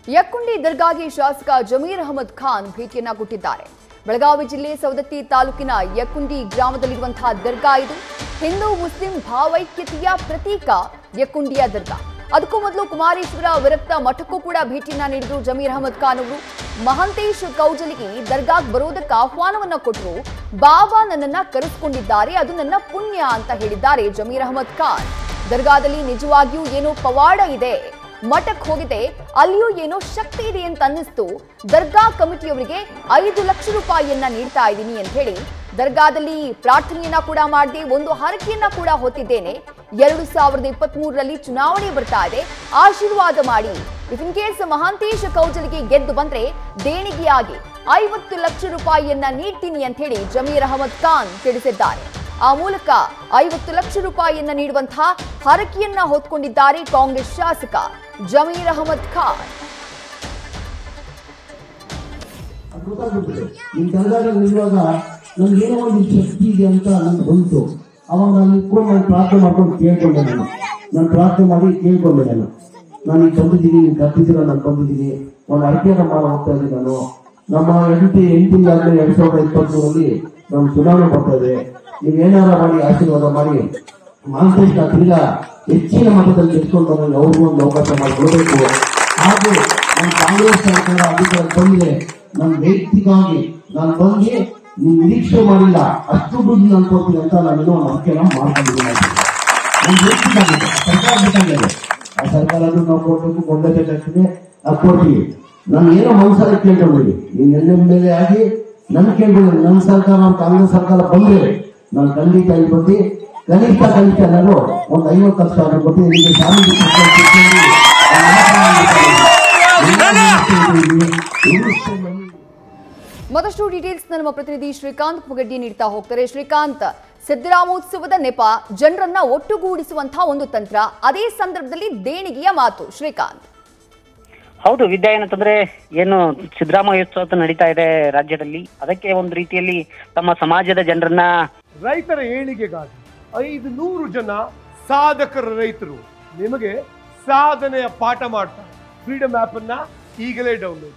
ಯಕ್ಕುಂಡಿ ದರ್ಗಾಗೆ ಶಾಸಕ ಜಮೀರ್ ಅಹಮದ್ ಖಾನ್ ಭೇಟಿಯನ್ನ ಕೊಟ್ಟಿದ್ದಾರೆ ಬೆಳಗಾವಿ ಜಿಲ್ಲೆ ಸವದತ್ತಿ ತಾಲೂಕಿನ ಯಕ್ಕುಂಡಿ ಗ್ರಾಮದಲ್ಲಿರುವಂತಹ ದರ್ಗಾ ಇದು ಹಿಂದೂ ಮುಸ್ಲಿಂ ಭಾವೈಕ್ಯತೆಯ ಪ್ರತೀಕ ಯಕ್ಕುಂಡಿಯ ದರ್ಗಾ ಅದಕ್ಕೂ ಮೊದಲು ಕುಮಾರೇಶ್ವರ ವಿರಕ್ತ ಮಠಕ್ಕೂ ಕೂಡ ಭೇಟಿಯನ್ನ ನೀಡಿದ್ರು ಜಮೀರ್ ಅಹಮದ್ ಖಾನ್ ಅವರು ಮಹಂತೇಶ್ ಕೌಜಲಿಗೆ ದರ್ಗಾಗ್ ಬರೋದಕ್ಕೆ ಆಹ್ವಾನವನ್ನ ಕೊಟ್ಟರು ಬಾಬಾ ನನ್ನನ್ನ ಕರೆಸ್ಕೊಂಡಿದ್ದಾರೆ ಅದು ನನ್ನ ಪುಣ್ಯ ಅಂತ ಹೇಳಿದ್ದಾರೆ ಜಮೀರ್ ಅಹಮದ್ ಖಾನ್ ದರ್ಗಾದಲ್ಲಿ ನಿಜವಾಗಿಯೂ ಏನೋ ಪವಾಡ ಇದೆ ಮಠಕ್ಕೆ ಹೋಗಿದೆ ಅಲ್ಲಿಯೂ ಏನೋ ಶಕ್ತಿ ಇದೆ ಅಂತ ಅನ್ನಿಸ್ತು ದರ್ಗಾ ಕಮಿಟಿಯವರಿಗೆ ಐದು ಲಕ್ಷ ರೂಪಾಯಿಯನ್ನ ನೀಡ್ತಾ ಇದ್ದೀನಿ ಅಂತ ಹೇಳಿ ದರ್ಗಾದಲ್ಲಿ ಪ್ರಾರ್ಥನೆಯನ್ನ ಕೂಡ ಮಾಡಿದೆ ಒಂದು ಹರಕೆಯನ್ನ ಕೂಡ ಹೊತ್ತಿದ್ದೇನೆ ಎರಡು ಸಾವಿರದ ಇಪ್ಪತ್ತ್ ಮೂರರಲ್ಲಿ ಚುನಾವಣೆ ಬರ್ತಾ ಇದೆ ಆಶೀರ್ವಾದ ಮಾಡಿ if in case Mahantesha Kaujalagi ಗೆದ್ದು ಬಂದ್ರೆ ದೇಣಿಗೆಯಾಗಿ ಐವತ್ತು ಲಕ್ಷ ರೂಪಾಯಿಯನ್ನ ನೀಡ್ತೀನಿ ಅಂತ ಹೇಳಿ ಜಮೀರ್ ಅಹಮದ್ ಖಾನ್ ತಿಳಿಸಿದ್ದಾರೆ ಆ ಮೂಲಕ ಐವತ್ತು ಲಕ್ಷ ರೂಪಾಯಿಯನ್ನ ನೀಡುವಂತಹ ಹರಕೆಯನ್ನ ಹೊತ್ಕೊಂಡಿದ್ದಾರೆ ಕಾಂಗ್ರೆಸ್ ಶಾಸಕ ಜಮೀರ್ ಅಹಮದ್ ಖಾನ್ ಅದು ಗೊತ್ತಾಗ್ಬಿಟ್ಟಿದೆ ನಿನ್ ದರ್ಗಾದಲ್ಲಿ ನಿಲ್ಲುವಾಗ ನನ್ಗೆ ಏನೋ ಒಂದು ಶಕ್ತಿ ಇದೆ ಅಂತ ನನ್ಗೆ ಬಂತು ಅವಾಗ ನಾನು ಇಟ್ಕೊಂಡು ನಾನು ಪ್ರಾರ್ಥನೆ ಮಾಡ್ಕೊಂಡು ಕೇಳ್ಕೊಂಡೆ ನಾನು ನಾನು ಪ್ರಾರ್ಥನೆ ಮಾಡಿ ಕೇಳ್ಕೊಂಡೆ ನಾನು ನಾನು ಈಗ ಬಂದಿದ್ದೀನಿ ನೀವು ಕರ್ತಿದ್ದೀರ ನಾನು ಬಂದಿದ್ದೀನಿ ಒಂದು ಅರ್ಕೆಯನ್ನು ಮಾಡಿ ಹೋಗ್ತಾ ಇದ್ದೀನಿ ನಾನು ನಮ್ಮ ಎಂಟು ಎಂಟು ಆದ್ಮೇಲೆ ಎರಡ್ ಸಾವಿರದ ಇಪ್ಪತ್ಮೂರಲ್ಲಿ ನಮ್ಮ ಚುನಾವಣೆ ಬರ್ತಾ ಇದೆ ನೀವು ಏನಾರ ಮಾಡಿ ಆಶೀರ್ವಾದ ಮಾಡಿ ಮಾಂತೇಶ್ ತಿರ್ಗಾ ಹೆಚ್ಚಿನ ಮಟ್ಟದಲ್ಲಿ ತೆಗೆದುಕೊಂಡು ಬಂದಾಗ ಅವ್ರಿಗೂ ಒಂದು ಅವಕಾಶ ಮಾಡಿಕೊಡ್ಬೇಕು ಹಾಗೂ ನಮ್ಮ ಕಾಂಗ್ರೆಸ್ ಸರ್ಕಾರ ಅಧಿಕಾರ ಬಂದ್ರೆ ನನ್ನ ವೈಯಕ್ತಿಕವಾಗಿ ನಾನು ಬಂದು ನೀವು ನಿರೀಕ್ಷೆ ಮಾಡಿಲ್ಲ ಅಷ್ಟು ದುಡ್ಡು ನಾನು ಕೊಡ್ತೀನಿ ಅಂತ ನಾನು ಇನ್ನೂ ನಂಬಿಕೆನ ಮಾಡ್ಕೊಂಡಿದ್ದೀನಿ ನಾನು ವೈಯಕ್ತಿಕ ಆಗಿದೆ. ಸರ್ಕಾರ ಬೇಕಾಗಿದೆ ಆ ಸರ್ಕಾರ ನಾವು ಕೊಡ್ಬೇಕು ಕೊಂಡಬೇಕಾಗ್ತದೆ ಅದು ಕೊಡ್ತೀವಿ ನಾನು ಏನೋ ಮನಸ್ಸಲ್ಲಿ ಕೇಳ್ಕೊಂಡಿದ್ದೀನಿ ನೀವು ಎನ್ ಮೇಲೆ ಆಗಿ ನನ್ ಕೇಳ್ಬೋದು ನನ್ನ ಸರ್ಕಾರ ನಮ್ಮ ಕಾಂಗ್ರೆಸ್ ಸರ್ಕಾರ ಬಂದ್ರೆ ನಾನು ಖಂಡಿತ ಇಲ್ಲಿ ಬಂದು ಕನಿಷ್ಠ ಕನಿಷ್ಠ ನಾನು ಒಂದು ಐವತ್ತು ಲಕ್ಷ ಆದ್ರೂ ಕೊಟ್ಟು ನಿಮಗೆ ಸ್ವಾಮೀಜಿ ಪುಸ್ತಕ ಕೊಟ್ಟು ಎಲ್ಲ ಮತ್ತಷ್ಟು ಡೀಟೇಲ್ಸ್ ನಮ್ಮ ಪ್ರತಿನಿಧಿ ಶ್ರೀಕಾಂತ್ ಪುಗಡ್ಡಿ ನೀಡ್ತಾ ಹೋಗ್ತಾರೆ ಶ್ರೀಕಾಂತ್ ಸಿದ್ದರಾಮೋತ್ಸವದ ನೆಪ ಜನರನ್ನ ಒಟ್ಟುಗೂಡಿಸುವಂತಹ ಒಂದು ತಂತ್ರ ಅದೇ ಸಂದರ್ಭದಲ್ಲಿ ದೇಣಿಗೆಯ ಮಾತು ಶ್ರೀಕಾಂತ್ ಹೌದು ವಿದ್ಯಾ ಏನಂತಂದ್ರೆ ಏನು ಸಿದ್ದರಾಮಯ್ಯೋತ್ಸವ ನಡೀತಾ ಇದೆ ರಾಜ್ಯದಲ್ಲಿ ಅದಕ್ಕೆ ಒಂದು ರೀತಿಯಲ್ಲಿ ತಮ್ಮ ಸಮಾಜದ ಜನರನ್ನ ರೈತರ ಏಳಿಗೆಗಾಗಿ ಐದು ನೂರು ಜನ ಸಾಧಕರ ರೈತರು ನಿಮಗೆ ಸಾಧನೆಯ ಪಾಠ ಮಾಡ್ತಾರೆ ಫ್ರೀಡಮ್ ಆಪ್ ಅನ್ನ ಈಗಲೇ ಡೌನ್ಲೋಡ್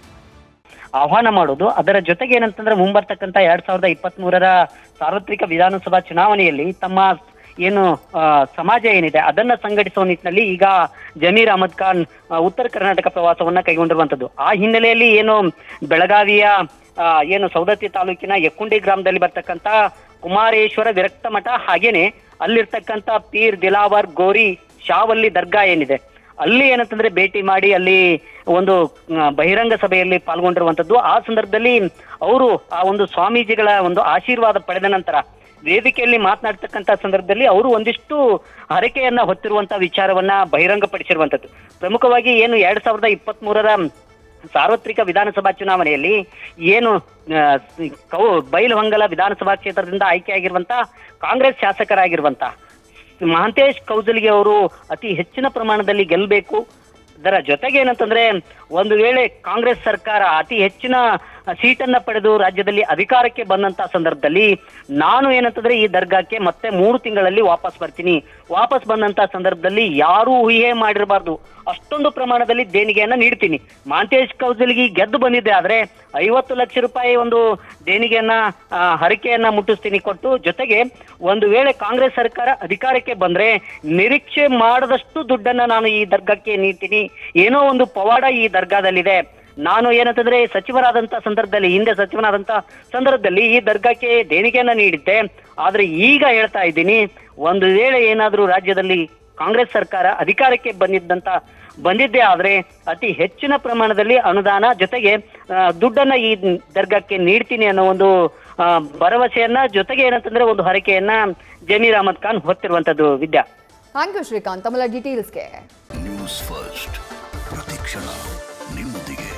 ಆಹ್ವಾನ ಮಾಡೋದು ಅದರ ಜೊತೆಗೆ ಏನಂತಂದ್ರೆ ಮುಂಬರ್ತಕ್ಕಂತ ಎರಡ್ ಸಾವಿರದ ಇಪ್ಪತ್ತ್ ಮೂರರ ಸಾರ್ವತ್ರಿಕ ವಿಧಾನಸಭಾ ಚುನಾವಣೆಯಲ್ಲಿ ತಮ್ಮ ಏನು ಆ, ಸಮಾಜ ಏನಿದೆ ಅದನ್ನ ಸಂಘಟಿಸುವ ನಿಟ್ಟಿನಲ್ಲಿ ಈಗ ಜಮೀರ್ ಅಹಮದ್ ಖಾನ್ ಆ, ಉತ್ತರ ಕರ್ನಾಟಕ ಪ್ರವಾಸವನ್ನ ಕೈಗೊಂಡಿರುವಂತದ್ದು ಆ ಹಿನ್ನೆಲೆಯಲ್ಲಿ ಏನು ಬೆಳಗಾವಿಯ ಆ, ಏನು ಸೌದತ್ತಿ ತಾಲೂಕಿನ ಯಕ್ಕುಂಡಿ ಗ್ರಾಮದಲ್ಲಿ ಬರ್ತಕ್ಕಂತ ಕುಮಾರೇಶ್ವರ ವಿರಕ್ತ ಮಠ ಹಾಗೇನೆ ಅಲ್ಲಿರ್ತಕ್ಕಂತ ಪೀರ್ ದಿಲಾವರ್ ಗೋರಿ ಶಾವಲ್ಲಿ ದರ್ಗಾ ಏನಿದೆ ಅಲ್ಲಿ ಏನಂತಂದ್ರೆ ಭೇಟಿ ಮಾಡಿ ಅಲ್ಲಿ ಒಂದು ಆ, ಬಹಿರಂಗ ಸಭೆಯಲ್ಲಿ ಪಾಲ್ಗೊಂಡಿರುವಂತದ್ದು ಆ ಸಂದರ್ಭದಲ್ಲಿ ಅವರು ಆ ಒಂದು ಸ್ವಾಮೀಜಿಗಳ ಒಂದು ಆಶೀರ್ವಾದ ಪಡೆದ ನಂತರ ವೇದಿಕೆಯಲ್ಲಿ ಮಾತನಾಡ್ತಕ್ಕಂತ ಸಂದರ್ಭದಲ್ಲಿ ಅವರು ಒಂದಿಷ್ಟು ಹರಕೆಯನ್ನ ಹೊತ್ತಿರುವಂತ ವಿಚಾರವನ್ನ ಬಹಿರಂಗಪಡಿಸಿರುವಂತದ್ದು ಪ್ರಮುಖವಾಗಿ ಏನು ಎರಡ್ ಸಾವಿರದ ಇಪ್ಪತ್ತ್ ಮೂರರ ಸಾರ್ವತ್ರಿಕ ವಿಧಾನಸಭಾ ಚುನಾವಣೆಯಲ್ಲಿ ಏನು ಆ, ಕೌ ಬೈಲಹೊಂಗಲ ವಿಧಾನಸಭಾ ಕ್ಷೇತ್ರದಿಂದ ಆಯ್ಕೆಯಾಗಿರುವಂತ ಕಾಂಗ್ರೆಸ್ ಶಾಸಕರಾಗಿರುವಂತ ಮಹಾಂತೇಶ್ ಕೌಜಲಿಗೆ ಅವರು ಅತಿ ಹೆಚ್ಚಿನ ಪ್ರಮಾಣದಲ್ಲಿ ಗೆಲ್ಲಬೇಕು ಅದರ ಜೊತೆಗೆ ಏನಂತಂದ್ರೆ ಒಂದು ವೇಳೆ ಕಾಂಗ್ರೆಸ್ ಸರ್ಕಾರ ಅತಿ ಹೆಚ್ಚಿನ ಸೀಟನ್ನ ಪಡೆದು ರಾಜ್ಯದಲ್ಲಿ ಅಧಿಕಾರಕ್ಕೆ ಬಂದಂತ ಸಂದರ್ಭದಲ್ಲಿ ನಾನು ಏನಂತಂದ್ರೆ ಈ ದರ್ಗಾಕ್ಕೆ ಮತ್ತೆ ಮೂರು ತಿಂಗಳಲ್ಲಿ ವಾಪಸ್ ಬರ್ತೀನಿ ವಾಪಸ್ ಬಂದಂತ ಸಂದರ್ಭದಲ್ಲಿ ಯಾರೂ ಊಹೆ ಮಾಡಿರಬಾರ್ದು ಅಷ್ಟೊಂದು ಪ್ರಮಾಣದಲ್ಲಿ ದೇಣಿಗೆಯನ್ನ ನೀಡ್ತೀನಿ ಮಹಾಂತೇಶ್ ಕೌಜಲ್ಗಿ ಗೆದ್ದು ಬಂದಿದ್ದೆ ಆದ್ರೆ ಐವತ್ತು ಲಕ್ಷ ರೂಪಾಯಿ ಒಂದು ದೇಣಿಗೆಯನ್ನ ಆ, ಹರಕೆಯನ್ನ ಮುಟ್ಟಿಸ್ತೀನಿ ಕೊಟ್ಟು ಜೊತೆಗೆ ಒಂದು ವೇಳೆ ಕಾಂಗ್ರೆಸ್ ಸರ್ಕಾರ ಅಧಿಕಾರಕ್ಕೆ ಬಂದ್ರೆ ನಿರೀಕ್ಷೆ ಮಾಡದಷ್ಟು ದುಡ್ಡನ್ನ ನಾನು ಈ ದರ್ಗಾಕ್ಕೆ ನೀಡ್ತೀನಿ ಏನೋ ಒಂದು ಪವಾಡ ಈ ದರ್ಗಾದಲ್ಲಿದೆ ನಾನು ಏನಂತಂದ್ರೆ ಸಚಿವರಾದಂತ ಸಂದರ್ಭದಲ್ಲಿ ಹಿಂದೆ ಸಚಿವನಾದಂತ ಸಂದರ್ಭದಲ್ಲಿ ಈ ದರ್ಗಾಕ್ಕೆ ದೇಣಿಗೆಯನ್ನ ನೀಡಿದ್ದೆ ಆದ್ರೆ ಈಗ ಹೇಳ್ತಾ ಇದ್ದೀನಿ ಒಂದು ವೇಳೆ ಏನಾದ್ರೂ ರಾಜ್ಯದಲ್ಲಿ ಕಾಂಗ್ರೆಸ್ ಸರ್ಕಾರ ಅಧಿಕಾರಕ್ಕೆ ಬಂದಿದ್ದಂತ ಬಂದಿದ್ದೇ ಆದ್ರೆ ಅತಿ ಹೆಚ್ಚಿನ ಪ್ರಮಾಣದಲ್ಲಿ ಅನುದಾನ ಜೊತೆಗೆ ಆ, ದುಡ್ಡನ್ನ ಈ ದರ್ಗಾಕ್ಕೆ ನೀಡ್ತೀನಿ ಅನ್ನೋ ಒಂದು ಆ, ಭರವಸೆಯನ್ನ ಜೊತೆಗೆ ಏನಂತಂದ್ರೆ ಒಂದು ಹರಕೆಯನ್ನ ಜಮೀರ್ ಅಹಮದ್ ಖಾನ್ ಹೊತ್ತಿರುವಂತದ್ದು ವಿದ್ಯಾ ಥ್ಯಾಂಕ್ ಯು ಶ್ರೀಕಾಂತ್ ತಮ್ಮೆಲ್ಲ ಡೀಟೇಲ್ಸ್ಗೆ ನ್ಯೂಸ್ ಫಸ್ಟ್ ಪ್ರತಿಕ್ಷಣ ನಿಮ್ಮೊಂದಿಗೆ